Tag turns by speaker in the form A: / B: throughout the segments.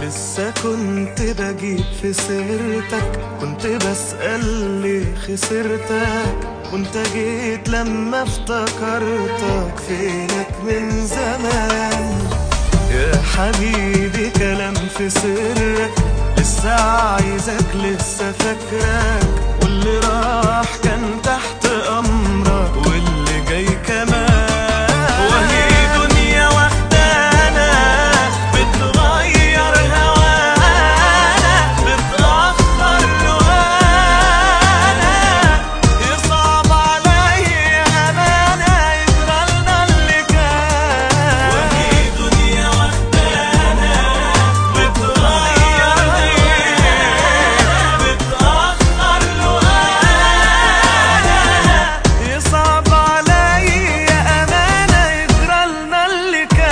A: لسه كنت بجيب في سيرتك كنت بسأل ليه خسرتك وانت جيت لما افتكرتك فينك من زمان يا حبيبي كلام في سرك لسه عايزك لسه فاكرك واللي راح كان تحت امرك واللي جاي كمان وهي دنيا واخدانا بتغير هوانا بتأخر روانا يصعب عليا امانه يجرالنا اللي كان وهي دنيا واخدانا بتغير بتأخر روانا يصعب عليا امانه يجرالنا اللي كان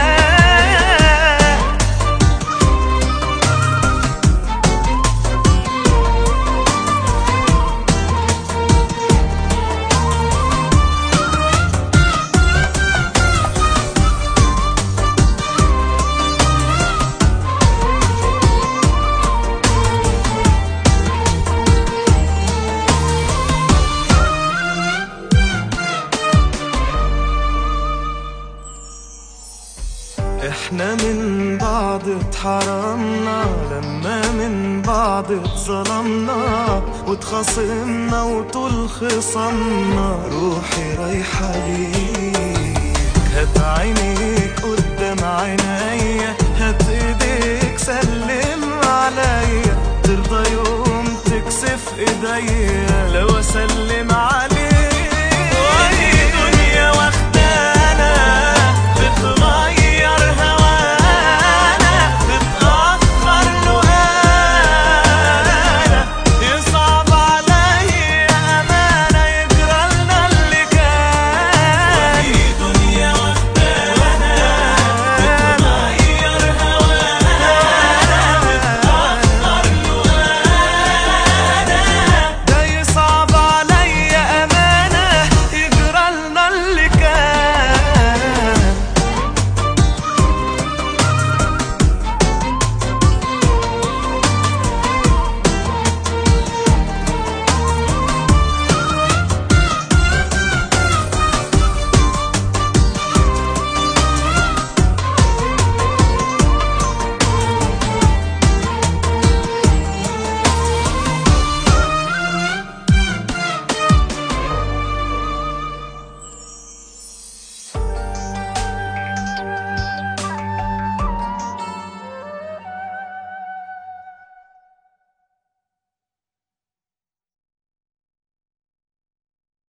A: احنا من بعض اتحرمنا لما من بعض اتظلمنا واتخاصمنا وطول خصمنا روحي رايحة ليك هات عينيك قدام عينيا هات ايديك سلم عليا ترضى يوم تكسف ايديا لو اسلم